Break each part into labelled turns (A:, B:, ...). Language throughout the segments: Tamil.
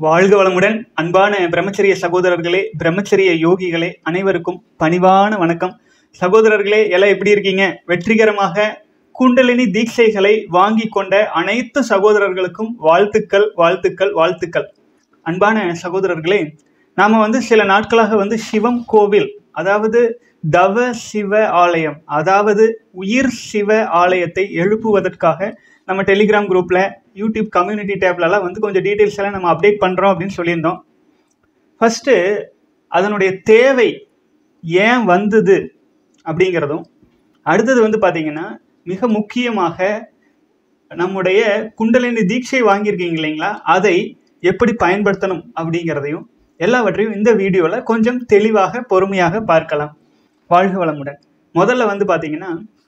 A: வாழ்க வளமுடன் அன்பான பிரம்மச்சரிய சகோதரர்களே பிரம்மச்சரிய யோகிகளே அனைவருக்கும் பணிவான வணக்கம் சகோதரர்களே எல்லாம் எப்படி இருக்கீங்க வெற்றிகரமாக குண்டலினி தீட்சைகளை வாங்கி கொண்ட அனைத்து சகோதரர்களுக்கும் வாழ்த்துக்கள் வாழ்த்துக்கள் வாழ்த்துக்கள் அன்பான சகோதரர்களே நாம வந்து சில நாட்களாக வந்து சிவம் கோவில் அதாவது தவ சிவ ஆலயம் அதாவது உயிர் சிவ ஆலயத்தை எழுப்புவதற்காக நம்ம டெலிகிராம் குரூப்ல யூடியூப் கம்யூனிட்டி டேப்லலாம் வந்து கொஞ்சம் டீட்டெயில்ஸ் எல்லாம் நம்ம அப்டேட் பண்றோம் அப்படின்னு சொல்லியிருந்தோம் ஃபர்ஸ்ட் அதனுடைய தேவை ஏன் வந்தது அப்படிங்கிறதும் அடுத்தது வந்து பாத்தீங்கன்னா மிக முக்கியமாக நம்முடைய குண்டலினி தீட்சை வாங்கியிருக்கீங்க இல்லைங்களா அதை எப்படி பயன்படுத்தணும் அப்படிங்கிறதையும் எல்லாவற்றையும் இந்த வீடியோவில் கொஞ்சம் தெளிவாக பொறுமையாக பார்க்கலாம் வாழ்க வளமுடன் முதல்ல வந்து பார்த்தீங்கன்னா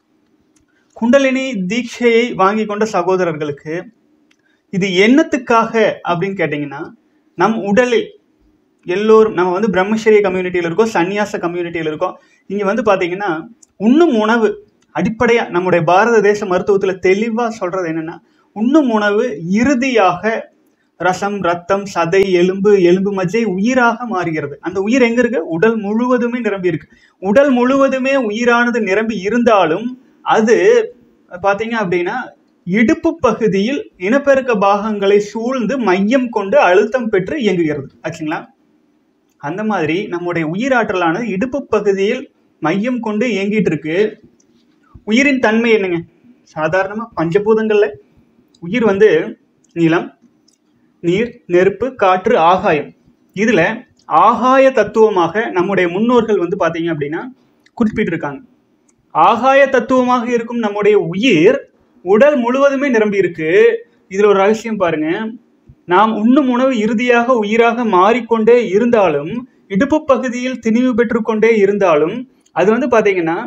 A: குண்டலினி தீட்சையை வாங்கி கொண்ட சகோதரர்களுக்கு இது என்னத்துக்காக அப்படின்னு கேட்டிங்கன்னா நம் உடலில் எல்லோரும் நம்ம வந்து பிரம்மச்சரிய கம்யூனிட்டியில் இருக்கோம் சந்நியாச கம்யூனிட்டியில் இருக்கோம் இங்கே வந்து பார்த்தீங்கன்னா உண்ணும் உணவு அடிப்படையாக நம்முடைய பாரத தேச மருத்துவத்தில் தெளிவாக சொல்கிறது என்னென்னா உண்ணும் உணவு இறுதியாக ரசம் ரத்தம் சதை எலும்பு எலும்பு மஜ்ஜை உயிராக மாறுகிறது அந்த உயிர் எங்க இருக்கு உடல் முழுவதுமே நிரம்பி இருக்கு உடல் முழுவதுமே உயிரானது நிரம்பி இருந்தாலும் அது பாத்தீங்க அப்படின்னா இடுப்பு பகுதியில் இனப்பெருக்க பாகங்களை சூழ்ந்து மையம் கொண்டு அழுத்தம் பெற்று இயங்குகிறது ஆச்சுங்களா அந்த மாதிரி நம்முடைய உயிராற்றலானது இடுப்பு பகுதியில் மையம் கொண்டு இயங்கிட்டு இருக்கு உயிரின் தன்மை என்னங்க சாதாரணமா பஞ்சபூதங்கள்ல உயிர் வந்து நிலம் நீர் நெருப்பு காற்று ஆகாயம் இதுல ஆகாய தத்துவமாக நம்முடைய முன்னோர்கள் வந்து பாத்தீங்க அப்படின்னா குறிப்பிட்டிருக்காங்க ஆகாய தத்துவமாக இருக்கும் நம்முடைய உயிர் உடல் முழுவதுமே நிரம்பி இருக்கு இதுல ஒரு ரகசியம் பாருங்க நாம் உண்ணும் உணவு இறுதியாக உயிராக மாறிக்கொண்டே இருந்தாலும் இடுப்பு பகுதியில் திணிவு பெற்றுக்கொண்டே இருந்தாலும் அது வந்து பாத்தீங்கன்னா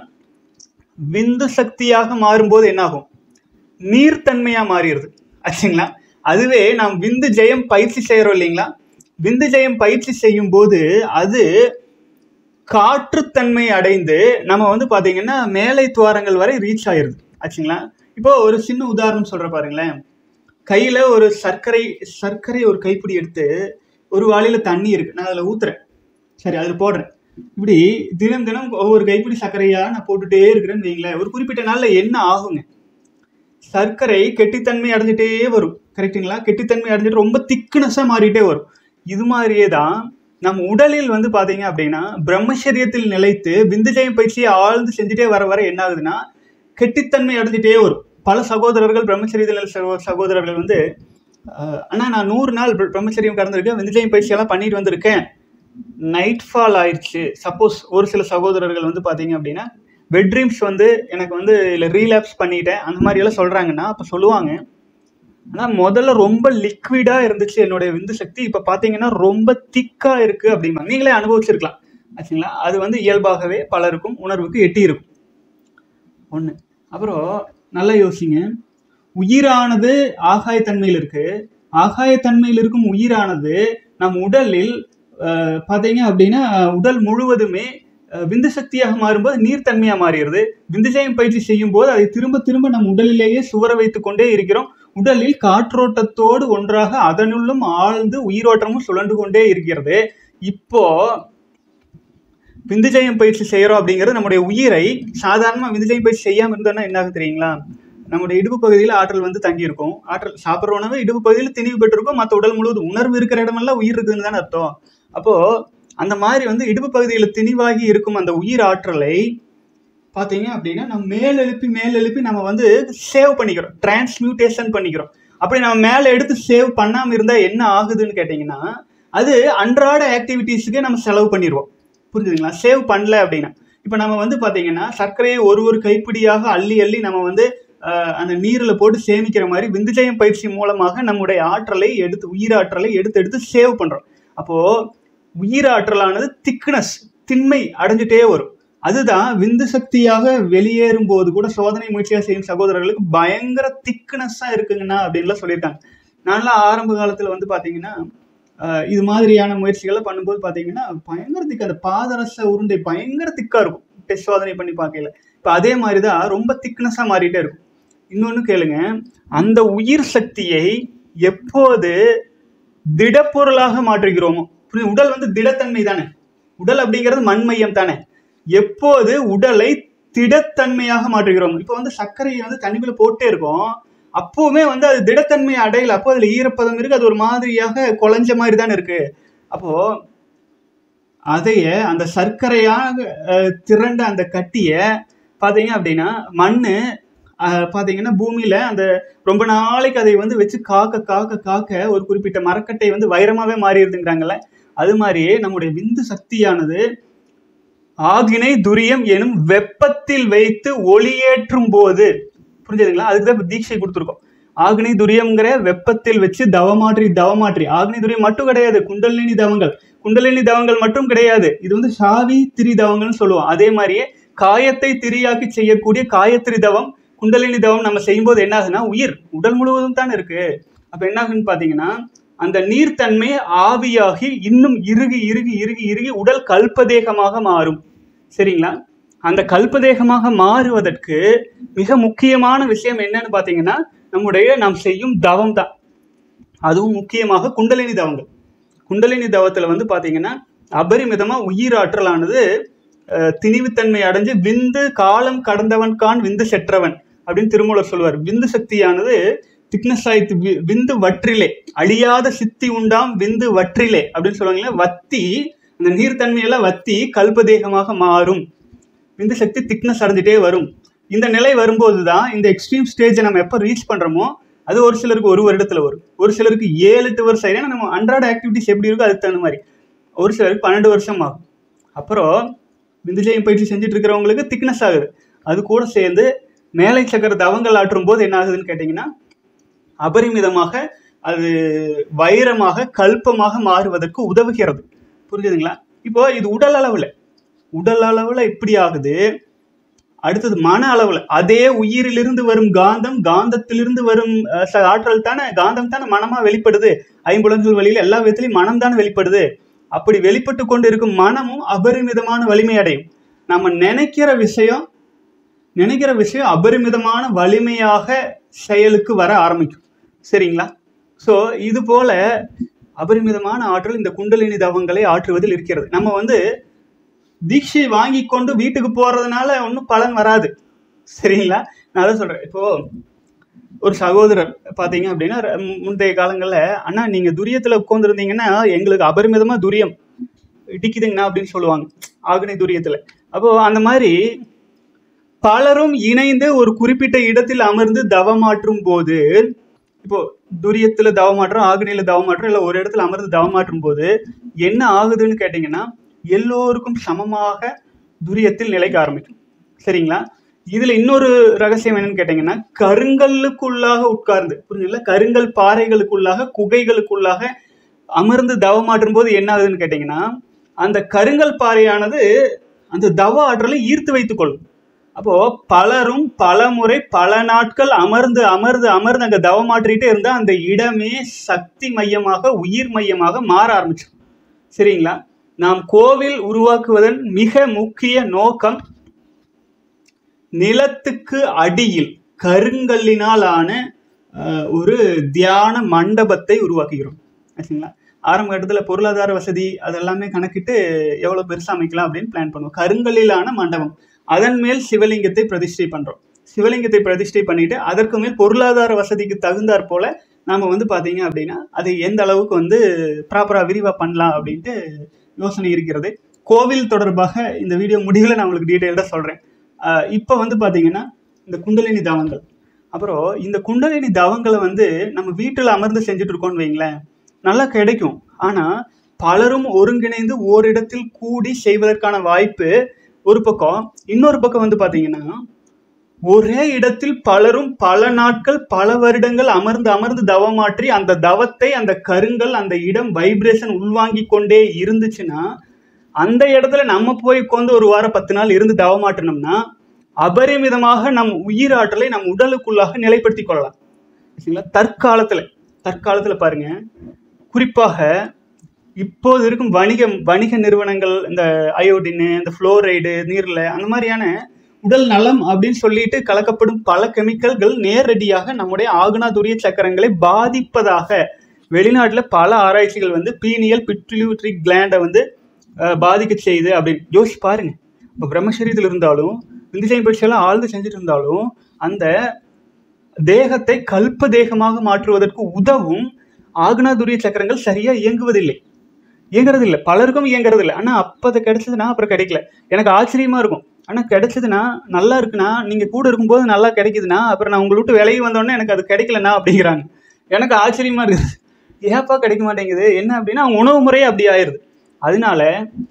A: விந்து சக்தியாக மாறும்போது என்னாகும் நீர்த்தன்மையா மாறிடுது ஆச்சுங்களா அதுவே நாம் விந்து ஜெயம் பயிற்சி செய்யறோம் இல்லைங்களா விந்து ஜெயம் பயிற்சி செய்யும் போது அது காற்றுத்தன்மை அடைந்து நம்ம வந்து பாத்தீங்கன்னா மேலை துவாரங்கள் வரை ரீச் ஆயிருது ஆச்சுங்களா இப்போ ஒரு சின்ன உதாரணம் சொல்ற பாருங்களேன் கையில ஒரு சர்க்கரை சர்க்கரை ஒரு கைப்பிடி எடுத்து ஒரு வாளியில தண்ணி இருக்கு நான் அதுல ஊத்துறேன் சரி அதுல போடுறேன் இப்படி தினம் தினம் ஒவ்வொரு கைப்பிடி சர்க்கரையா நான் போட்டுட்டே இருக்கிறேன்னு வைங்களேன் ஒரு குறிப்பிட்ட நாள்ல என்ன ஆகுங்க சர்க்கரை கெட்டித்தன்மை அடைஞ்சிட்டே வரும் கரெக்டுங்களா கெட்டித்தன்மை அடைஞ்சிட்டு ரொம்ப திக்னஸா மாறிட்டே வரும் இது மாதிரியே தான் நம் உடலில் வந்து பாத்தீங்க அப்படின்னா பிரம்மச்சரியத்தில் நிலைத்து விந்துஜயம் பயிற்சியை ஆழ்ந்து செஞ்சுட்டே வர வர என்ன ஆகுதுன்னா கெட்டித்தன்மை அடைஞ்சிட்டே வரும் பல சகோதரர்கள் பிரம்மச்சரியத்தில் நிலை சகோ- சகோதரர்கள் வந்து அஹ், அண்ணா நான் நூறு நாள் பிர- பிரம்மச்சரியம் கடந்திருக்கேன் விந்துஜயம் பயிற்சி எல்லாம் பண்ணிட்டு வந்திருக்கேன் நைட் ஃபால் ஆயிடுச்சு சப்போஸ் ஒரு சில சகோதரர்கள் வந்து பாத்தீங்க அப்படின்னா பெட் ட்ரீம்ஸ் வந்து எனக்கு வந்து இல்லை ரீலாப்ஸ் பண்ணிட்டேன் அந்த மாதிரி எல்லாம் சொல்றாங்கன்னா அப்போ சொல்லுவாங்க ஆனால் முதல்ல ரொம்ப லிக்விடா இருந்துச்சு என்னுடைய விந்து சக்தி இப்போ பார்த்தீங்கன்னா ரொம்ப திக்கா இருக்கு அப்படிம்பாங்க நீங்களே அனுபவிச்சிருக்கலாம் ஆச்சுங்களா அது வந்து இயல்பாகவே பலருக்கும் உணர்வுக்கு எட்டி இருக்கும் ஒன்று அப்புறம் நல்லா யோசிங்க உயிரானது ஆகாயத்தன்மையில் இருக்கு ஆகாயத்தன்மையில் இருக்கும் உயிரானது நம் உடலில் அஹ், பார்த்தீங்க அப்படின்னா உடல் முழுவதுமே அஹ், விந்து சக்தியாக மாறும்போது நீர்த்தன்மையா மாறுகிறது விந்துஜயம் பயிற்சி செய்யும் போது அதை திரும்ப திரும்ப நம் உடலிலேயே சுவர வைத்துக் கொண்டே இருக்கிறோம் உடலில் காற்றோட்டத்தோடு ஒன்றாக அதனுள்ளும் ஆழ்ந்து உயிரோட்டமும் சுழண்டு கொண்டே இருக்கிறது இப்போ விந்துஜயம் பயிற்சி செய்யறோம் அப்படிங்கிறது நம்முடைய உயிரை சாதாரணமாக விந்துஜயம் பயிற்சி செய்யாம இருந்தோம்னா என்ன ஆகும் தெரியுங்களா நம்முடைய இடுப்பு பகுதியில் ஆற்றல் வந்து தங்கி இருக்கும் ஆற்றல் சாப்பிட்ற உணவு இடுப்பு பகுதியில் திணிவு பெற்றிருக்கும் மற்ற உடல் முழுவதும் உணர்வு இருக்கிற இடமெல்லாம் உயிர் இருக்குதுன்னு தானே அர்த்தம் அப்போ அந்த மாதிரி வந்து இடுப்பு பகுதியில் திணிவாகி இருக்கும் அந்த உயிர் ஆற்றலை பார்த்தீங்க அப்படின்னா நம்ம மேல் எழுப்பி மேல் எழுப்பி நம்ம வந்து சேவ் பண்ணிக்கிறோம் டிரான்ஸ்மியூட்டேஷன் பண்ணிக்கிறோம் அப்படி நம்ம மேலே எடுத்து சேவ் பண்ணாமல் இருந்தால் என்ன ஆகுதுன்னு கேட்டிங்கன்னா அது அன்றாட ஆக்டிவிட்டீஸுக்கு நம்ம செலவு பண்ணிடுவோம் புரிஞ்சுதுங்களா சேவ் பண்ணல அப்படின்னா இப்போ நம்ம வந்து பார்த்தீங்கன்னா சர்க்கரையை ஒரு ஒரு கைப்பிடியாக அள்ளி அள்ளி நம்ம வந்து ஆஹ், அந்த நீரில் போட்டு சேமிக்கிற மாதிரி விந்துஜயம் பயிற்சி மூலமாக நம்முடைய ஆற்றலை எடுத்து உயிராற்றலை எடுத்து எடுத்து சேவ் பண்ணுறோம் அப்போது உயிராற்றலானது திக்னஸ் திண்மை அடைஞ்சிட்டே வரும் அதுதான் விந்து சக்தியாக வெளியேறும் போது கூட சோதனை முயற்சியாக செய்யும் சகோதரர்களுக்கு பயங்கர திக்னஸ்ஸாக இருக்குங்கண்ணா அப்படின்லாம் சொல்லியிருக்காங்க நான்லாம் ஆரம்ப காலத்தில் வந்து பார்த்தீங்கன்னா ஆஹ் இது மாதிரியான முயற்சிகளை பண்ணும்போது பார்த்தீங்கன்னா பயங்கர திக்கு அந்த பாதரச உருண்டை பயங்கர திக்காக இருக்கும் டெஸ்ட் சோதனை பண்ணி பார்க்கல இப்போ அதே மாதிரி தான் ரொம்ப திக்னஸாக மாறிட்டே இருக்கும் இன்னொன்று கேளுங்க அந்த உயிர் சக்தியை எப்போது திடப்பொருளாக மாற்றுகிறோமோ புரியுது? உடல் வந்து திடத்தன்மை தானே உடல் அப்படிங்கிறது மண்மையம் தானே எப்போது உடலை திடத்தன்மையாக மாற்றுகிறோம் இப்போ வந்து சர்க்கரையை வந்து தண்ணிக்குள்ள போட்டே இருக்கோம் அப்போவுமே வந்து அது திடத்தன்மை அடையல அப்போ அதுல ஈரப்பதம் இருக்கு அது ஒரு மாதிரியாக குழஞ்ச மாதிரி தானே இருக்கு அப்போ அதைய அந்த சர்க்கரையாக அஹ், திரண்ட அந்த கட்டியை பார்த்தீங்க அப்படின்னா மண்ணு அஹ், பார்த்தீங்கன்னா பூமியில அந்த ரொம்ப நாளைக்கு அதை வந்து வச்சு காக்க காக்க காக்க ஒரு குறிப்பிட்ட மரக்கட்டை வந்து வைரமாவே மாறிடுதுங்கிறாங்கல்ல அது மாதிரியே நம்முடைய விந்து சக்தியானது ஆகினை துரியம் எனும் வெப்பத்தில் வைத்து ஒளியேற்றும் போது புரிஞ்சுதுங்களா அதுக்கு தான் இப்ப தீட்சை கொடுத்துருக்கோம் ஆக்னி துரியம்ங்கிற வெப்பத்தில் வச்சு தவமாற்றி தவமாற்றி ஆக்னி துரியம் மட்டும் கிடையாது குண்டலினி தவங்கள் குண்டலினி தவங்கள் மட்டும் கிடையாது இது வந்து சாவி திரி தவங்கள்னு சொல்லுவோம் அதே மாதிரியே காயத்தை திரியாக்கி செய்யக்கூடிய காயத்திரி தவம் குண்டலினி தவம் நம்ம செய்யும்போது என்ன ஆகுதுன்னா உயிர் உடல் முழுவதும் தான் இருக்கு அப்ப என்ன ஆகுன்னு பாத்தீங்கன்னா அந்த நீர்த்தன்மை ஆவியாகி இன்னும் இறுகி இறுகி இறுகி இறுகி உடல் கல்பதேகமாக மாறும் சரிங்களா அந்த கல்பதேகமாக மாறுவதற்கு மிக முக்கியமான விஷயம் என்னன்னு பார்த்தீங்கன்னா நம்முடைய நாம் செய்யும் தவம் தான் அதுவும் முக்கியமாக குண்டலினி தவங்கள் குண்டலினி தவத்தில் வந்து பார்த்தீங்கன்னா அபரிமிதமாக உயிராற்றலானது அஹ், திணிவுத்தன்மை அடைஞ்சு விந்து காலம் கடந்தவன் கான் விந்து செற்றவன் அப்படின்னு திருமூலர் சொல்லுவார் விந்து சக்தியானது திக்னஸ் ஆயித்து வி- விந்து வற்றிலே அழியாத சித்தி உண்டாம் விந்து வற்றிலே அப்படின்னு சொல்லுவாங்களே வத்தி அந்த நீர்த்தன்மையெல்லாம் வத்தி கல்பதேகமாக மாறும் விந்து சக்தி திக்னஸ் அடைஞ்சிட்டே வரும் இந்த நிலை வரும்போது தான் இந்த எக்ஸ்ட்ரீம் ஸ்டேஜை நம்ம எப்போ ரீச் பண்ணுறோமோ அது ஒரு சிலருக்கு ஒரு வருடத்தில் வரும் ஒரு சிலருக்கு ஏழு எட்டு வருஷம் ஏன்னா நம்ம அன்றாட ஆக்டிவிட்டிஸ் எப்படி இருக்கோ அதுக்கு தகுந்த மாதிரி ஒரு சிலருக்கு பன்னெண்டு வருஷம் ஆகும் அப்புறம் விந்துஜயம் பயிற்சி செஞ்சுட்டு இருக்கிறவங்களுக்கு திக்னஸ் ஆகுது அது கூட சேர்ந்து மேலை சக்கர தவங்கள் ஆற்றும் போது என்ன ஆகுதுன்னு கேட்டிங்கன்னா அபரிமிதமாக அது வைரமாக கல்பமாக மாறுவதற்கு உதவுகிறது புரிஞ்சுதுங்களா இப்போ இது உடல் அளவில் உடல் அளவில் இப்படி ஆகுது அடுத்தது மன அளவில் அதே உயிரிலிருந்து வரும் காந்தம் காந்தத்திலிருந்து வரும் அஹ், ச- ஆற்றல் தானே காந்தம் தானே மனமாக வெளிப்படுது ஐம்புலன்கள் வழியில் எல்லா விதத்திலையும் மனம் தானே வெளிப்படுது அப்படி வெளிப்பட்டு கொண்டு இருக்கும் மனமும் அபரிமிதமான வலிமை அடையும் நம்ம நினைக்கிற விஷயம் நினைக்கிற விஷயம் அபரிமிதமான வலிமையாக செயலுக்கு வர ஆரம்பிக்கும் சரிங்களா ஸோ இது போல அபரிமிதமான ஆற்றல் இந்த குண்டலினி தவங்களை ஆற்றுவதில் இருக்கிறது நம்ம வந்து தீட்சை வாங்கி கொண்டு வீட்டுக்கு போறதுனால ஒன்றும் பலன் வராது சரிங்களா நான் அதான் சொல்றேன் இப்போ ஒரு சகோதரர் பார்த்தீங்க அப்படின்னா ர- மு- முந்தைய காலங்களில் அண்ணா நீங்கள் துரியத்தில் உட்காந்துருந்தீங்கன்னா எங்களுக்கு அபரிமிதமாக துரியம் இடிக்குதுங்கண்ணா அப்படின்னு சொல்லுவாங்க ஆக்னி துரியத்தில் அப்போ அந்த மாதிரி பலரும் இணைந்து ஒரு குறிப்பிட்ட இடத்தில் அமர்ந்து தவமாற்றும் போது இப்போ துரியத்துல தவமாற்றம் ஆக்னியில தவமாற்றம் இல்லை ஒரு இடத்துல அமர்ந்து தவமாற்றும் போது என்ன ஆகுதுன்னு கேட்டிங்கன்னா எல்லோருக்கும் சமமாக துரியத்தில் நிலைக்க ஆரம்பிக்கும் சரிங்களா இதுல இன்னொரு ரகசியம் என்னன்னு கேட்டிங்கன்னா கருங்கல்லுக்குள்ளாக உட்கார்ந்து புரிஞ்சுங்களா கருங்கல் பாறைகளுக்குள்ளாக குகைகளுக்குள்ளாக அமர்ந்து தவமாற்றும் போது என்ன ஆகுதுன்னு கேட்டிங்கன்னா அந்த கருங்கல் பாறையானது அந்த தவ ஆற்றலை ஈர்த்து வைத்துக் கொள்ளும் அப்போ பலரும் பல முறை பல நாட்கள் அமர்ந்து அமர்ந்து அமர்ந்து அங்க தவமாற்றிட்டே இருந்தா அந்த இடமே சக்தி மையமாக உயிர் மையமாக மாற ஆரம்பிச்சிடும் சரிங்களா நாம் கோவில் உருவாக்குவதன் மிக முக்கிய நோக்கம் நிலத்துக்கு அடியில் கருங்கல்லினால் ஆன அஹ், ஒரு தியான மண்டபத்தை உருவாக்குகிறோம் ஆச்சுங்களா ஆரம்ப கட்டத்தில் பொருளாதார வசதி அதெல்லாமே கணக்கிட்டு எவ்வளோ பெருசாக அமைக்கலாம் அப்படின்னு பிளான் பண்ணுவோம் கருங்கல்லிலான மண்டபம் அதன் மேல் சிவலிங்கத்தை பிரதிஷ்டை பண்ணுறோம் சிவலிங்கத்தை பிரதிஷ்டை பண்ணிட்டு அதற்கு மேல் பொருளாதார வசதிக்கு தகுந்தாற் போல நாம் வந்து பார்த்தீங்க அப்படின்னா அதை எந்த அளவுக்கு வந்து ப்ராப்பராக விரிவாக பண்ணலாம் அப்படின்ட்டு யோசனை இருக்கிறது கோவில் தொடர்பாக இந்த வீடியோ முடிவில் நான் உங்களுக்கு டீட்டெயில்டாக சொல்கிறேன் இப்போ வந்து பார்த்தீங்கன்னா இந்த குண்டலினி தவங்கள் அப்புறம் இந்த குண்டலினி தவங்களை வந்து நம்ம வீட்டில் அமர்ந்து செஞ்சுட்டு இருக்கோம்னு வைங்களேன் நல்லா கிடைக்கும் ஆனால் பலரும் ஒருங்கிணைந்து ஓரிடத்தில் கூடி செய்வதற்கான வாய்ப்பு ஒரு பக்கம் இன்னொரு பக்கம் வந்து பார்த்தீங்கன்னா ஒரே இடத்தில் பலரும் பல நாட்கள் பல வருடங்கள் அமர்ந்து அமர்ந்து தவமாற்றி அந்த தவத்தை அந்த கருங்கல் அந்த இடம் வைப்ரேஷன் உள்வாங்கி கொண்டே இருந்துச்சுன்னா அந்த இடத்துல நம்ம போய் உட்காந்து ஒரு வாரம் பத்து நாள் இருந்து தவமாட்டினோம்னா அபரிமிதமாக நம் உயிராற்றலை நம் உடலுக்குள்ளாக நிலைப்படுத்திக் கொள்ளலாம் சரிங்களா தற்காலத்துல தற்காலத்துல பாருங்க குறிப்பாக இப்போது இருக்கும் வணிக வணிக நிறுவனங்கள் இந்த அயோடின் இந்த ஃப்ளோரைடு நீர்ல அந்த மாதிரியான உடல் நலம் அப்படின்னு சொல்லிட்டு கலக்கப்படும் பல கெமிக்கல்கள் நேரடியாக நம்முடைய ஆகுனா துரிய சக்கரங்களை பாதிப்பதாக வெளிநாட்டில் பல ஆராய்ச்சிகள் வந்து பீனியல் பிட்யூட்ரி கிளாண்டை வந்து அஹ், பாதிக்க செய்யுது அப்படின்னு யோசிச்சு பாருங்க இப்போ பிரம்மசரீரத்தில் இருந்தாலும் விந்துசயம் பயிற்சியெல்லாம் ஆழ்ந்து செஞ்சுட்டு இருந்தாலும் அந்த தேகத்தை கல்ப தேகமாக மாற்றுவதற்கு உதவும் ஆக்னாதுரிய சக்கரங்கள் சரியா இயங்குவதில்லை இயங்குறது இல்லை பலருக்கும் இயங்குறது இல்லை ஆனால் அப்போ அது கிடைச்சதுன்னா அப்புறம் கிடைக்கல எனக்கு ஆச்சரியமா இருக்கும் ஆனால் கிடைச்சதுன்னா நல்லா இருக்குன்னா நீங்கள் கூட இருக்கும்போது நல்லா கிடைக்குதுன்னா அப்புறம் நான் உங்களை விட்டு விலகி வந்தோடனே எனக்கு அது கிடைக்கலண்ணா அப்படிங்கிறாங்க எனக்கு ஆச்சரியமா இருக்குது ஏப்பா கிடைக்க மாட்டேங்குது என்ன அப்படின்னா அவங்க உணவு முறையே அப்படி ஆயிடுது அதனால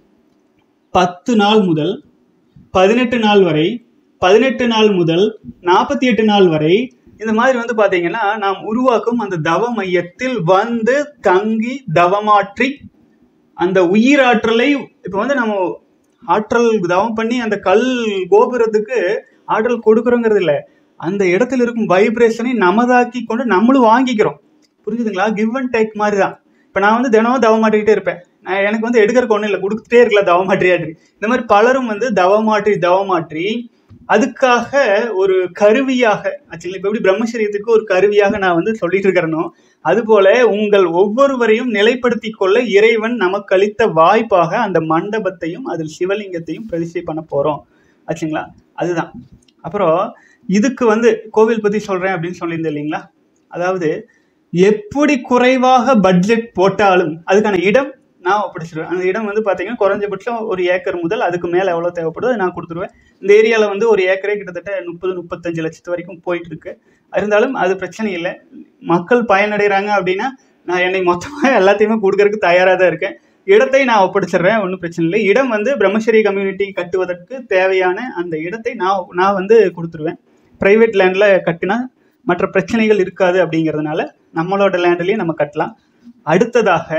A: பத்து நாள் முதல் பதினெட்டு நாள் வரை பதினெட்டு நாள் முதல் நாற்பத்தி எட்டு நாள் வரை இந்த மாதிரி வந்து பாத்தீங்கன்னா நாம் உருவாக்கும் அந்த தவ மையத்தில் வந்து தங்கி தவமாற்றி அந்த உயிராற்றலை இப்போ வந்து நம்ம ஆற்றல் தவம் பண்ணி அந்த கல் கோபுரத்துக்கு ஆற்றல் கொடுக்குறோங்கிறது இல்லை அந்த இடத்துல இருக்கும் வைப்ரேஷனை நமதாக்கி கொண்டு நம்மளும் வாங்கிக்கிறோம் புரிஞ்சுதுங்களா கிவ் அண்ட் டேக் மாதிரி தான் இப்போ நான் வந்து தினமும் தவம் மாட்டிக்கிட்டே இருப்பேன் நான் எனக்கு வந்து எடுக்கிறக்கு ஒன்றும் இல்லை கொடுத்துட்டே இருக்கலாம் தவமாற்றியாற்றி இந்த மாதிரி பலரும் வந்து தவமாற்றி தவமாற்றி அதுக்காக ஒரு கருவியாக ஆக்சுவலி இப்போ எப்படி பிரம்மச்சரியத்துக்கு ஒரு கருவியாக நான் வந்து சொல்லிட்டு இருக்கிறனோ அதுபோல உங்கள் ஒவ்வொருவரையும் நிலைப்படுத்தி கொள்ள இறைவன் நமக்கு அளித்த வாய்ப்பாக அந்த மண்டபத்தையும் அதில் சிவலிங்கத்தையும் பிரதிஷ்டை பண்ண போறோம் ஆச்சுங்களா அதுதான் அப்புறம் இதுக்கு வந்து கோவில் பத்தி சொல்றேன் அப்படின்னு சொல்லியிருந்தேன் இல்லைங்களா அதாவது எப்படி குறைவாக பட்ஜெட் போட்டாலும் அதுக்கான இடம் நான் ஒப்படைச்சிருவேன் அந்த இடம் வந்து பார்த்தீங்கன்னா குறைஞ்சபட்சம் ஒரு ஏக்கர் முதல் அதுக்கு மேலே எவ்வளோ தேவைப்படுதோ அதை நான் கொடுத்துருவேன் இந்த ஏரியாவில் வந்து ஒரு ஏக்கரே கிட்டத்தட்ட முப்பது முப்பத்தஞ்சு லட்சத்து வரைக்கும் போயிட்டு இருக்கு இருந்தாலும் அது பிரச்சனை இல்லை மக்கள் பயனடைகிறாங்க அப்படின்னா நான் என்னை மொத்தமாக எல்லாத்தையுமே கொடுக்கறதுக்கு தயாராக தான் இருக்கேன் இடத்தை நான் ஒப்படைச்சிடுறேன் ஒன்றும் பிரச்சனை இல்லை இடம் வந்து பிரம்மச்சரி கம்யூனிட்டி கட்டுவதற்கு தேவையான அந்த இடத்தை நான் நான் வந்து கொடுத்துருவேன் ப்ரைவேட் லேண்டில் கட்டினா மற்ற பிரச்சனைகள் இருக்காது அப்படிங்கிறதுனால நம்மளோட லேண்ட்லேயே நம்ம கட்டலாம் அடுத்ததாக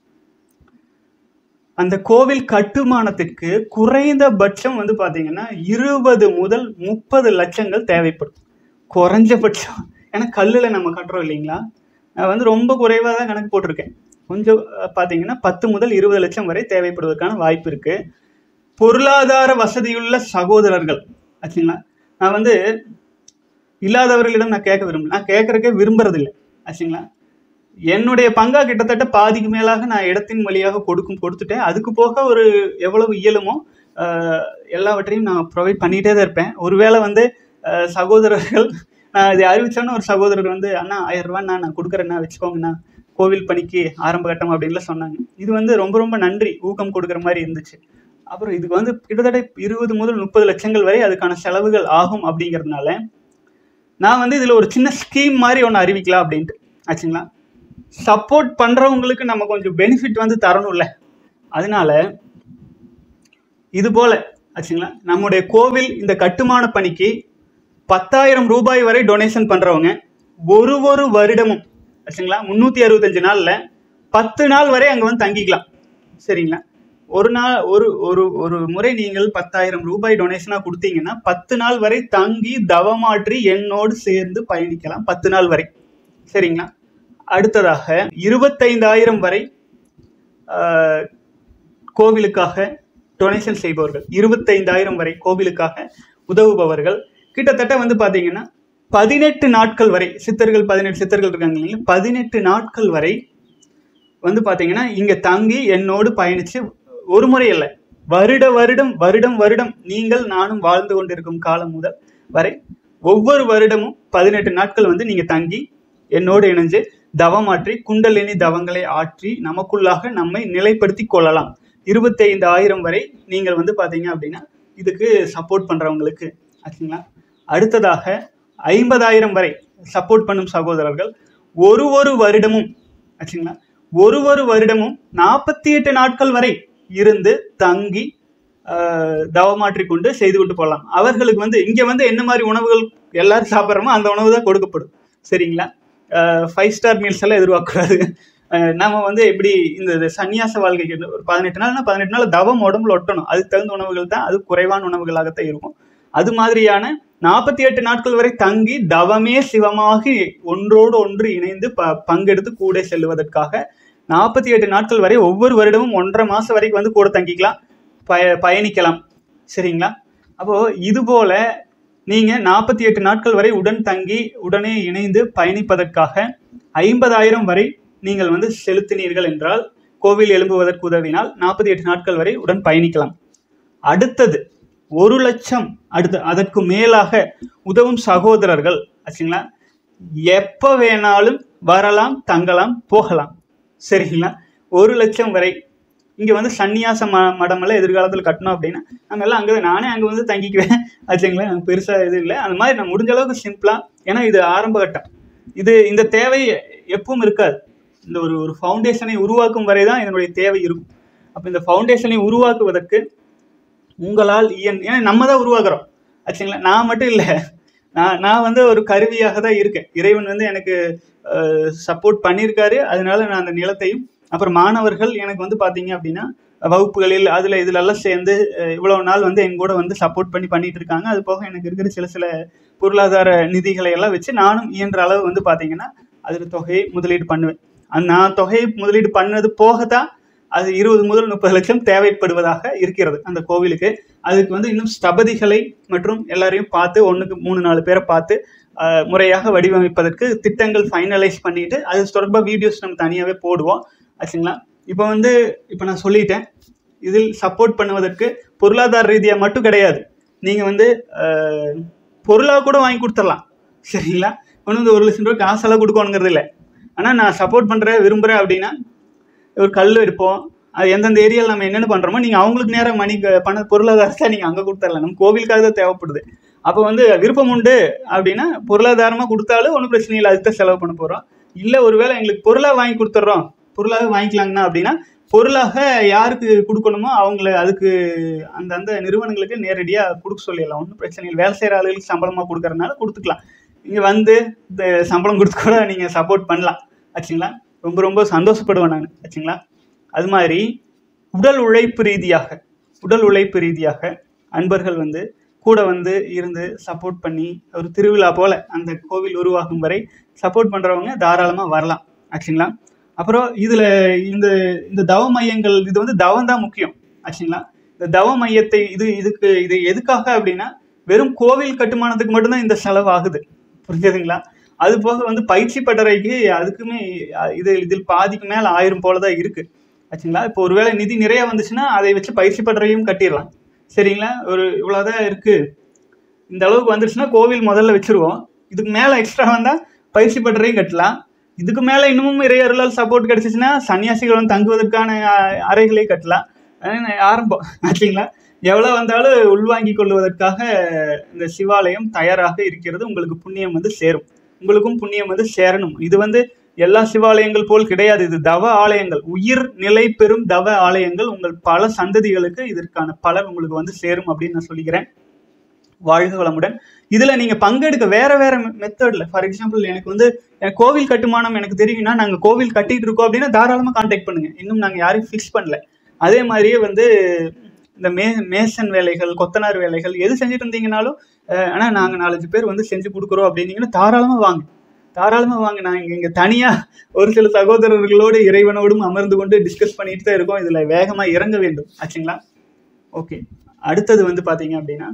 A: அந்த கோவில் கட்டுமானத்திற்கு குறைந்தபட்சம் வந்து பார்த்தீங்கன்னா இருபது முதல் முப்பது லட்சங்கள் தேவைப்படும் குறைஞ்சபட்சம் ஏன்னா கல்லில் நம்ம கட்டுறோம் இல்லைங்களா நான் வந்து ரொம்ப குறைவாக தான் கணக்கு போட்டிருக்கேன் கொஞ்சம் அஹ், பார்த்தீங்கன்னா பத்து முதல் இருபது லட்சம் வரை தேவைப்படுவதற்கான வாய்ப்பு இருக்கு பொருளாதார வசதியுள்ள சகோதரர்கள் ஆச்சுங்களா நான் வந்து இல்லாதவர்களிடம் நான் கேட்க விரும்பல நான் கேட்கறக்கே விரும்புறதில்லை ஆச்சுங்களா என்னுடைய பங்கா கிட்டத்தட்ட பாதிக்கு மேலாக நான் இடத்தின் வழியாக கொடுக்கும் கொடுத்துட்டேன் அதுக்கு போக ஒரு எவ்வளவு இயலுமோ ஆஹ், எல்லாவற்றையும் நான் ப்ரொவைட் பண்ணிகிட்டே தான் இருப்பேன் ஒருவேளை வந்து ஆஹ், சகோதரர்கள் நான் இதை அறிவிச்சோன்னு ஒரு சகோதரர் வந்து அண்ணா ஆயிரம் ரூபாண்ணா நான் கொடுக்குறேண்ணா வச்சுக்கோங்கண்ணா கோவில் பணிக்கு ஆரம்ப கட்டம் அப்படின்லாம் சொன்னாங்க இது வந்து ரொம்ப ரொம்ப நன்றி ஊக்கம் கொடுக்குற மாதிரி இருந்துச்சு அப்புறம் இதுக்கு வந்து கிட்டத்தட்ட இருபது முதல் முப்பது லட்சங்கள் வரை அதுக்கான செலவுகள் ஆகும் அப்படிங்கிறதுனால நான் வந்து இதில் ஒரு சின்ன ஸ்கீம் மாதிரி ஒன்று அறிவிக்கலாம் அப்படின்ட்டு ஆச்சுங்களா சப்போர்ட் பண்ணுறவங்களுக்கு நம்ம கொஞ்சம் பெனிஃபிட் வந்து தரணும்ல அதனால இது போல ஆச்சுங்களா நம்முடைய கோவில் இந்த கட்டுமான பணிக்கு பத்தாயிரம் ரூபாய் வரை டொனேஷன் பண்ணுறவங்க ஒரு ஒரு வருடமும் ஆச்சுங்களா முந்நூற்றி அறுபத்தஞ்சு நாளில் பத்து நாள் வரை அங்கே வந்து தங்கிக்கலாம் சரிங்களா ஒரு நாள் ஒரு ஒரு ஒரு முறை நீங்கள் பத்தாயிரம் ரூபாய் டொனேஷனாக கொடுத்தீங்கன்னா பத்து நாள் வரை தங்கி தவமாற்றி என்னோடு சேர்ந்து பயணிக்கலாம் பத்து நாள் வரை சரிங்களா அடுத்ததாக இருபத்தைந்தாயிரம் வரை ஆஹ், கோவிலுக்காக டொனேஷன் செய்பவர்கள் இருபத்தைந்தாயிரம் வரை கோவிலுக்காக உதவுபவர்கள் கிட்டத்தட்ட வந்து பார்த்தீங்கன்னா பதினெட்டு நாட்கள் வரை சித்தர்கள் பதினெட்டு சித்தர்கள் இருக்காங்க இல்லைங்களா பதினெட்டு நாட்கள் வரை வந்து பார்த்தீங்கன்னா இங்கே தங்கி என்னோடு பயணித்து ஒரு முறை இல்லை வருட வருடம் வருடம் வருடம் நீங்கள் நானும் வாழ்ந்து கொண்டிருக்கும் காலம் முதல் வரை ஒவ்வொரு வருடமும் பதினெட்டு நாட்கள் வந்து நீங்கள் தங்கி என்னோடு இணைஞ்சு தவமாற்றி குண்டலினி தவங்களை ஆற்றி நமக்குள்ளாக நம்மை நிலைப்படுத்தி கொள்ளலாம் இருபத்தைந்து ஆயிரம் வரை நீங்கள் வந்து பார்த்தீங்க அப்படின்னா இதுக்கு சப்போர்ட் பண்ணுறவங்களுக்கு ஆச்சுங்களா அடுத்ததாக ஐம்பதாயிரம் வரை சப்போர்ட் பண்ணும் சகோதரர்கள் ஒரு ஒரு வருடமும் ஆச்சுங்களா ஒரு ஒரு வருடமும் நாற்பத்தி எட்டு நாட்கள் வரை இருந்து தங்கி ஆஹ், தவமாற்றிக் கொண்டு செய்து கொண்டு போகலாம் அவர்களுக்கு வந்து இங்கே வந்து என்ன மாதிரி உணவுகள் எல்லாரும் சாப்பிட்றோமோ அந்த உணவு தான் கொடுக்கப்படும் சரிங்களா ஃபைவ் ஸ்டார் மீல்ஸ் எல்லாம் எதிர்பார்க்கக்கூடாது அஹ் நாம வந்து எப்படி இந்த இது சன்னியாச வாழ்க்கைக்கு வந்து ஒரு பதினெட்டு நாள்னா பதினெட்டு நாள் தவம் உடம்புல ஒட்டணும் அதுக்கு தகுந்த உணவுகள் தான் அது குறைவான உணவுகளாகத்தான் இருக்கும் அது மாதிரியான நாற்பத்தி எட்டு நாட்கள் வரை தங்கி தவமே சிவமாகி ஒன்றோடு ஒன்று இணைந்து ப பங்கெடுத்து கூட செல்வதற்காக நாற்பத்தி எட்டு நாட்கள் வரை ஒவ்வொரு வருடமும் ஒன்றரை மாதம் வரைக்கும் வந்து கூட தங்கிக்கலாம் பய பயணிக்கலாம் சரிங்களா அப்போது இது போல நீங்கள் நாற்பத்தி எட்டு நாட்கள் வரை உடன் தங்கி உடனே இணைந்து பயணிப்பதற்காக ஐம்பதாயிரம் வரை நீங்கள் வந்து செலுத்தினீர்கள் என்றால் கோவில் எழும்புவதற்கு உதவினால் நாற்பத்தி எட்டு நாட்கள் வரை உடன் பயணிக்கலாம் அடுத்தது ஒரு லட்சம் அடுத்து அதற்கு மேலாக உதவும் சகோதரர்கள் ஆச்சுங்களா எப்போ வேணாலும் வரலாம் தங்கலாம் போகலாம் சரிங்களா ஒரு லட்சம் வரை இங்கே வந்து சன்னியாச ம மடமெல்லாம் எதிர்காலத்தில் கட்டணும் அப்படின்னா நம்ம எல்லாம் அங்கே நானே அங்கே வந்து தங்கிக்குவேன் ஆச்சுங்களா எனக்கு பெருசாக இது இல்லை அந்த மாதிரி நான் முடிஞ்ச அளவுக்கு சிம்பிளாக ஏன்னா இது ஆரம்ப கட்டம் இது இந்த தேவை எப்பவும் இருக்காது இந்த ஒரு ஒரு ஃபவுண்டேஷனை உருவாக்கும் வரை தான் இதனுடைய தேவை இருக்கும் அப்போ இந்த ஃபவுண்டேஷனை உருவாக்குவதற்கு உங்களால் இயன் ஏன்னா நம்ம தான் உருவாக்குறோம் ஆச்சுங்களா நான் மட்டும் இல்லை நான் நான் வந்து ஒரு கருவியாக தான் இருக்கேன் இறைவன் வந்து எனக்கு சப்போர்ட் பண்ணியிருக்காரு அதனால நான் அந்த நிலத்தையும் அப்புறம் மாணவர்கள் எனக்கு வந்து பார்த்தீங்க அப்படின்னா வகுப்புகளில் அதில் இதிலெல்லாம் சேர்ந்து அஹ், இவ்வளவு நாள் வந்து என் கூட வந்து சப்போர்ட் பண்ணி பண்ணிட்டு இருக்காங்க அது போக எனக்கு இருக்கிற சில சில பொருளாதார நிதிகளை எல்லாம் வச்சு நானும் இயன்ற அளவு வந்து பார்த்தீங்கன்னா அதில் தொகையை முதலீடு பண்ணுவேன் அந்த நான் தொகையை முதலீடு பண்ணது போக தான் அது இருபது முதல் முப்பது லட்சம் தேவைப்படுவதாக இருக்கிறது அந்த கோவிலுக்கு அதுக்கு வந்து இன்னும் ஸ்தபதிகளை மற்றும் எல்லாரையும் பார்த்து ஒன்றுக்கு மூணு நாலு பேரை பார்த்து ஆஹ், முறையாக வடிவமைப்பதற்கு திட்டங்கள் ஃபைனலைஸ் பண்ணிட்டு அது தொடர்பாக வீடியோஸ் நம்ம தனியாகவே போடுவோம் ஆச்சுங்களா இப்போ வந்து இப்போ நான் சொல்லிட்டேன் இதில் சப்போர்ட் பண்ணுவதற்கு பொருளாதார ரீதியாக மட்டும் கிடையாது நீங்கள் வந்து ஆஹ், பொருளாக கூட வாங்கி கொடுத்துடலாம் சரிங்களா ஒன்று வந்து ஒரு லட்சம் ரூபாய் காசெல்லாம் கொடுக்கணுங்கிறது இல்லை ஆனால் நான் சப்போர்ட் பண்ணுறேன் விரும்புகிறேன் அப்படின்னா ஒரு கல் இருப்போம் அது எந்தெந்த ஏரியாவில் நம்ம என்னென்ன பண்ணுறோமோ நீங்கள் அவங்களுக்கு நேரம் மணி க- பண பொருளாதாரத்தை நீங்கள் அங்கே கொடுத்துடலாம் நம்ம கோவிலுக்காக தான் தேவைப்படுது அப்போ வந்து விருப்பம் உண்டு அப்படின்னா பொருளாதாரமாக கொடுத்தாலும் ஒன்றும் பிரச்சனை இல்லை அதுக்கு தான் செலவு பண்ண போகிறோம் இல்லை ஒருவேளை எங்களுக்கு பொருளாக வாங்கி கொடுத்துட்றோம் பொருளாக வாங்கிக்கலாங்கண்ணா அப்படின்னா பொருளாக யாருக்கு கொடுக்கணுமோ அவங்கள அதுக்கு அந்த அந்த நிறுவனங்களுக்கு நேரடியாக கொடுக்க சொல்லிடலாம் ஒன்றும் பிரச்சனை இல்லை வேலை செய்கிற ஆளுகளுக்கு சம்பளமாக கொடுக்கறதுனால கொடுத்துக்கலாம் இங்கே வந்து இந்த சம்பளம் கொடுத்து கூட நீங்கள் சப்போர்ட் பண்ணலாம் ஆச்சுங்களா ரொம்ப ரொம்ப சந்தோஷப்படுவேன் நான் ஆச்சுங்களா அது மாதிரி உடல் உழைப்பு ரீதியாக உடல் உழைப்பு ரீதியாக அன்பர்கள் வந்து கூட வந்து இருந்து சப்போர்ட் பண்ணி ஒரு திருவிழா போல அந்த கோவில் உருவாகும் வரை சப்போர்ட் பண்ணுறவங்க தாராளமாக வரலாம் ஆச்சுங்களா அப்புறம் இதில் இந்த இந்த தவ மையங்கள் இது வந்து தவம் தான் முக்கியம் ஆச்சுங்களா இந்த தவ மையத்தை இது இதுக்கு இது எதுக்காக அப்படின்னா வெறும் கோவில் கட்டுமானத்துக்கு மட்டும்தான் இந்த செலவு ஆகுது புரிஞ்சுதுங்களா அது போக வந்து பயிற்சி பட்டறைக்கு அதுக்குமே அஹ், இது இதில் பாதிக்கு மேலே ஆயிரம் போல தான் இருக்குது ஆச்சுங்களா இப்போ ஒருவேளை நிதி நிறைய வந்துச்சுன்னா அதை வச்சு பயிற்சி பட்டறையும் கட்டிடலாம் சரிங்களா ஒரு இவ்வளோதான் இருக்குது இந்த அளவுக்கு வந்துருச்சுன்னா கோவில் முதல்ல வச்சுருவோம் இதுக்கு மேலே எக்ஸ்ட்ரா வந்தால் பயிற்சி பட்டறையும் கட்டலாம் இதுக்கு மேலே இன்னமும் இறைய அருளால் சப்போர்ட் கிடச்சிச்சின்னா சன்னியாசிகள் வந்து தங்குவதற்கான அஹ், அறைகளை கட்டலாம் அஹ் ஆரம்பம் ஆச்சுங்களா எவ்வளோ வந்தாலும் உள்வாங்கிக் கொள்வதற்காக இந்த சிவாலயம் தயாராக இருக்கிறது உங்களுக்கு புண்ணியம் வந்து சேரும் உங்களுக்கும் புண்ணியம் வந்து சேரணும் இது வந்து எல்லா சிவாலயங்கள் போல் கிடையாது இது தவ ஆலயங்கள் உயிர் நிலை பெறும் தவ ஆலயங்கள் உங்கள் பல சந்ததிகளுக்கு இதற்கான பலன் உங்களுக்கு வந்து சேரும் அப்படின்னு நான் சொல்லிக்கிறேன் வாழ்க வளமுடன் இதுல நீங்க பங்கெடுக்க வேற வேற மெத்தட்ல ஃபார் எக்ஸாம்பிள் எனக்கு வந்து எனக்கு கோவில் கட்டுமானம் எனக்கு தெரியும்னா நாங்க கோவில் கட்டிட்டு இருக்கோம் அப்படின்னா தாராளமா கான்டாக்ட் பண்ணுங்க இன்னும் நாங்க யாரையும் ஃபிக்ஸ் பண்ணல அதே மாதிரியே வந்து இந்த மே மேசன் வேலைகள் கொத்தனார் வேலைகள் எது செஞ்சுட்டு இருந்தீங்கனாலும் அஹ், ஆனா நாங்க நாலஞ்சு பேர் வந்து செஞ்சு கொடுக்குறோம் அப்படின்னீங்கன்னா தாராளமா வாங்க தாராளமா வாங்க நான் இங்க இங்க தனியா ஒரு சில சகோதரர்களோடு இறைவனோடும் அமர்ந்து கொண்டு டிஸ்கஸ் பண்ணிட்டு தான் இருக்கோம் இதுல வேகமா இறங்க வேண்டும் ஆச்சுங்களா ஓகே அடுத்தது வந்து பாத்தீங்க அப்படின்னா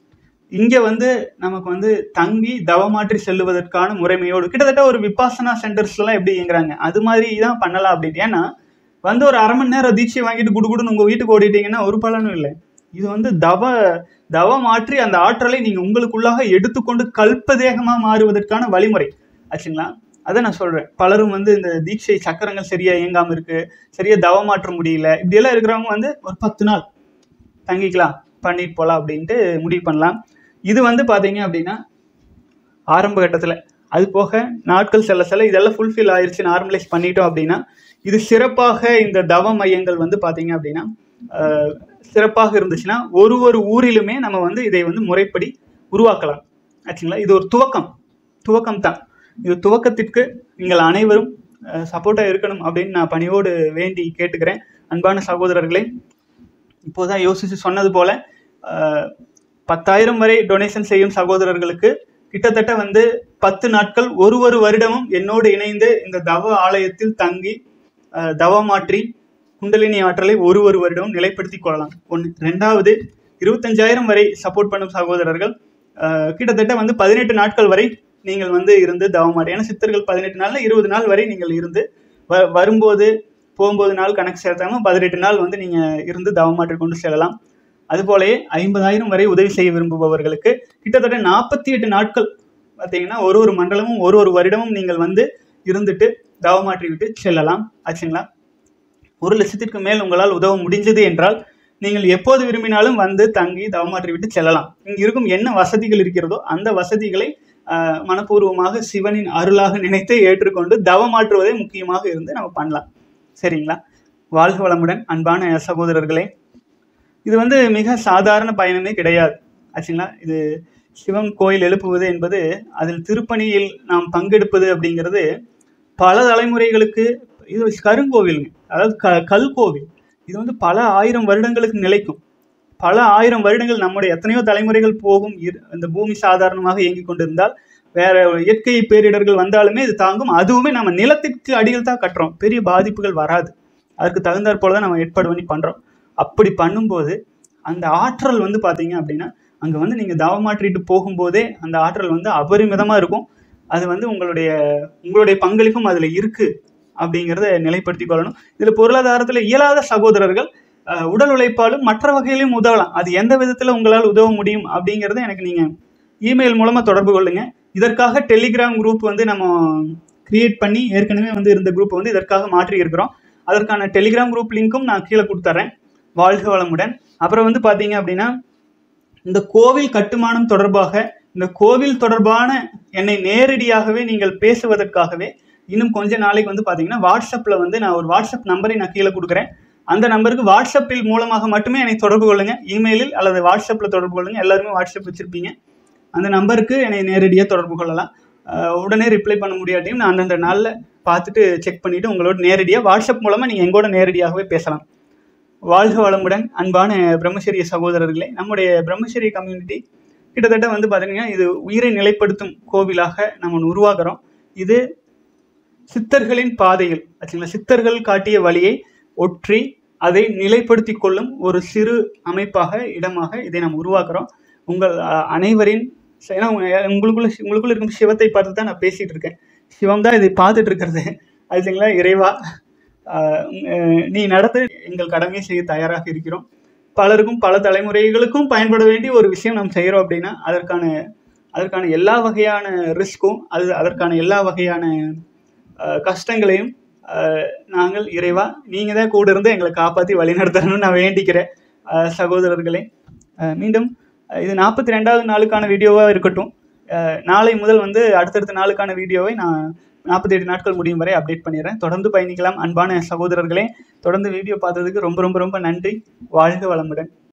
A: இங்க வந்து நமக்கு வந்து தங்கி தவமாற்றி செல்லுவதற்கான முறைமையோடு கிட்டத்தட்ட ஒரு விபாசனா சென்டர்ஸ் எல்லாம் எப்படி இயங்குறாங்க அது மாதிரி தான் பண்ணலாம் அப்படின்னு ஏன்னா வந்து ஒரு அரை மணி நேரம் தீட்சை வாங்கிட்டு குடுகுடுன்னு உங்க வீட்டுக்கு ஓடிட்டீங்கன்னா ஒரு பலனும் இல்லை இது வந்து தவ தவ மாற்றி அந்த ஆற்றலை நீங்க உங்களுக்குள்ளாக எடுத்துக்கொண்டு கல்பதேகமா மாறுவதற்கான வழிமுறை ஆச்சுங்களா அதை நான் சொல்றேன் பலரும் வந்து இந்த தீட்சை சக்கரங்கள் சரியா இயங்காம இருக்கு சரியா தவ மாற்ற முடியல இப்படியெல்லாம் இருக்கிறவங்க வந்து ஒரு பத்து நாள் தங்கிக்கலாம் பண்ணிட்டு போகலாம் அப்படின்ட்டு முடிவு பண்ணலாம் இது வந்து பார்த்தீங்க அப்படின்னா ஆரம்ப கட்டத்தில் அது போக நாட்கள் செல்ல செல்ல இதெல்லாம் ஃபுல்ஃபில் ஆயிருச்சு நார்மலைஸ் பண்ணிட்டோம் அப்படின்னா இது சிறப்பாக இந்த தவ மையங்கள் வந்து பார்த்தீங்க அப்படின்னா ஆஹ், சிறப்பாக இருந்துச்சுன்னா ஒரு ஒரு ஊரிலுமே நம்ம வந்து இதை வந்து முறைப்படி உருவாக்கலாம் ஆச்சுங்களா இது ஒரு துவக்கம் துவக்கம் தான் இது துவக்கத்திற்கு நீங்கள் அனைவரும் சப்போர்ட்டாக இருக்கணும் அப்படின்னு நான் பணியோடு வேண்டி கேட்டுக்கிறேன் அன்பான சகோதரர்களே இப்போதான் யோசிச்சு சொன்னது போல ஆஹ், பத்தாயிரம் வரை டொனேஷன் செய்யும் சகோதரர்களுக்கு கிட்டத்தட்ட வந்து பத்து நாட்கள் ஒரு ஒரு வருடமும் என்னோடு இணைந்து இந்த தவ ஆலயத்தில் தங்கி ஆஹ், தவமாற்றி குண்டலினி ஆற்றலை ஒரு ஒரு வருடமும் நிலைப்படுத்தி கொள்ளலாம் ஒன்று ரெண்டாவது இருபத்தஞ்சாயிரம் வரை சப்போர்ட் பண்ணும் சகோதரர்கள் ஆஹ், கிட்டத்தட்ட வந்து பதினெட்டு நாட்கள் வரை நீங்கள் வந்து இருந்து தவமாற்றி ஏன்னா சித்தர்கள் பதினெட்டு நாள்ல இருபது நாள் வரை நீங்கள் இருந்து வ வரும்போது போகும்போது நாள் கணக்கு சேர்த்தாம பதினெட்டு நாள் வந்து நீங்கள் இருந்து தவமாற்றி கொண்டு செல்லலாம் அதுபோலயே ஐம்பதாயிரம் வரை உதவி செய்ய விரும்புபவர்களுக்கு கிட்டத்தட்ட நாற்பத்தி எட்டு நாட்கள் பார்த்தீங்கன்னா ஒரு ஒரு மண்டலமும் ஒரு ஒரு வருடமும் நீங்கள் வந்து இருந்துட்டு தவமாற்றி விட்டு செல்லலாம் ஆச்சுங்களா ஒரு லட்சத்திற்கு மேல் உங்களால் உதவ முடிஞ்சது என்றால் நீங்கள் எப்போது விரும்பினாலும் வந்து தங்கி தவமாற்றி விட்டு செல்லலாம் இங்கு இருக்கும் என்ன வசதிகள் இருக்கிறதோ அந்த வசதிகளை ஆஹ், மனப்பூர்வமாக சிவனின் அருளாக நினைத்து ஏற்றுக்கொண்டு தவமாற்றுவதே முக்கியமாக இருந்து நம்ம பண்ணலாம் சரிங்களா வாழ்க வளமுடன் அன்பான சகோதரர்களே இது வந்து மிக சாதாரண பயணமே கிடையாது ஆச்சுங்களா இது சிவன் கோயில் எழுப்புவது என்பது அதில் திருப்பணியில் நாம் பங்கெடுப்பது அப்படிங்கிறது பல தலைமுறைகளுக்கு இது கருங்கோவிலுங்க அதாவது க கல் கோவில் இது வந்து பல ஆயிரம் வருடங்களுக்கு நிலைக்கும் பல ஆயிரம் வருடங்கள் நம்முடைய எத்தனையோ தலைமுறைகள் போகும் இரு- இந்த பூமி சாதாரணமாக இயங்கிக் கொண்டிருந்தால் வேற இயற்கை பேரிடர்கள் வந்தாலுமே இது தாங்கும் அதுவுமே நம்ம நிலத்திற்கு அடியில் தான் கட்டுறோம் பெரிய பாதிப்புகள் வராது அதுக்கு தகுந்தாற் போல தான் நம்ம ஏற்பாடு பண்ணி பண்றோம் அப்படி பண்ணும்போது அந்த ஆற்றல் வந்து பாத்தீங்க அப்படின்னா அங்க வந்து நீங்க தவமாற்றிட்டு போகும்போதே அந்த ஆற்றல் வந்து அபரிமிதமா இருக்கும் அது வந்து உங்களுடைய உங்களுடைய பங்களிப்பும் அதுல இருக்கு அப்படிங்கிறத நிலைப்படுத்திக் கொள்ளணும் இதுல பொருளாதாரத்துல இயலாத சகோதரர்கள் அஹ், உடல் உழைப்பாலும் மற்ற வகையிலும் உதவலாம் அது எந்த விதத்துல உங்களால் உதவ முடியும் அப்படிங்கறத எனக்கு நீங்க இமெயில் மூலமா தொடர்பு கொள்ளுங்க இதற்காக டெலிகிராம் குரூப் வந்து நம்ம கிரியேட் பண்ணி ஏற்கனவே வந்து இருந்த குரூப் வந்து இதற்காக மாற்றி இருக்கிறோம் அதற்கான டெலிகிராம் குரூப் லிங்க்கும் நான் கீழே கொடுத்துறேன் வாழ்க வளமுடன் அப்புறம் வந்து பாத்தீங்க அப்படின்னா இந்த கோவில் கட்டுமானம் தொடர்பாக இந்த கோவில் தொடர்பான என்னை நேரடியாகவே நீங்கள் பேசுவதற்காகவே இன்னும் கொஞ்ச நாளைக்கு வந்து பாத்தீங்கன்னா வாட்ஸ்அப்ல வந்து நான் ஒரு வாட்ஸ்அப் நம்பரை நான் கீழே கொடுக்குறேன் அந்த நம்பருக்கு வாட்ஸ்அப்பில் மூலமாக மட்டுமே என்னை தொடர்பு கொள்ளுங்க இமெயிலில் அல்லது வாட்ஸ்அப்ல தொடர்பு கொள்ளுங்க எல்லாருமே வாட்ஸ்அப் வச்சிருப்பீங்க அந்த நம்பருக்கு என்னை நேரடியாக தொடர்பு கொள்ளலாம் அஹ் உடனே ரிப்ளை பண்ண முடியாட்டியும் நான் அந்தந்த நாளில் பார்த்துட்டு செக் பண்ணிவிட்டு உங்களோட நேரடியாக வாட்ஸ்அப் மூலமாக நீங்கள் எங்கூட நேரடியாகவே பேசலாம் வாழ்க வளமுடன் அன்பான பிரம்மச்சரிய சகோதரர்களே நம்முடைய பிரம்மச்சரிய கம்யூனிட்டி கிட்டத்தட்ட வந்து பார்த்தீங்கன்னா இது உயிரை நிலைப்படுத்தும் கோவிலாக நம்ம உருவாக்குறோம் இது சித்தர்களின் பாதையில் ஆச்சுங்களா சித்தர்கள் காட்டிய வழியை ஒற்றி அதை நிலைப்படுத்தி கொள்ளும் ஒரு சிறு அமைப்பாக இடமாக இதை நாம் உருவாக்குறோம் உங்கள் அஹ், அனைவரின் ஏன்னா உங்க- உங்களுக்குள்ள உங்களுக்குள்ள இருக்கும் சிவத்தை பார்த்து தான் நான் பேசிட்டு இருக்கேன் சிவம் தான் இதை பார்த்துட்டு இருக்கிறது ஆச்சுங்களா இறைவா ஆஹ் உம் நீ நடத்த எங்கள் கடமையை செய்ய தயாராக இருக்கிறோம் பலருக்கும் பல தலைமுறைகளுக்கும் பயன்பட வேண்டிய ஒரு விஷயம் நாம் செய்கிறோம் அப்படின்னா அதற்கான அதற்கான எல்லா வகையான ரிஸ்க்கும் அது அதற்கான எல்லா வகையான ஆஹ் கஷ்டங்களையும் ஆஹ் நாங்கள் இறைவா நீங்கள் தான் கூட இருந்து எங்களை காப்பாற்றி வழிநடத்தணும்னு நான் வேண்டிக்கிறேன் ஆஹ் சகோதரர்களே ஆஹ் மீண்டும் ஆஹ் இது நாற்பத்தி ரெண்டாவது நாளுக்கான வீடியோவாக இருக்கட்டும் ஆஹ் நாளை முதல் வந்து அடுத்தடுத்த நாளுக்கான வீடியோவை நான் நாற்பத்தி எட்டு நாட்கள் முடியும் வரை அப்டேட் பண்ணிடுறேன் தொடர்ந்து பயணிக்கலாம் அன்பான சகோதரர்களே தொடர்ந்து வீடியோ பார்த்ததுக்கு ரொம்ப ரொம்ப ரொம்ப நன்றி வாழ்க வளமுடன்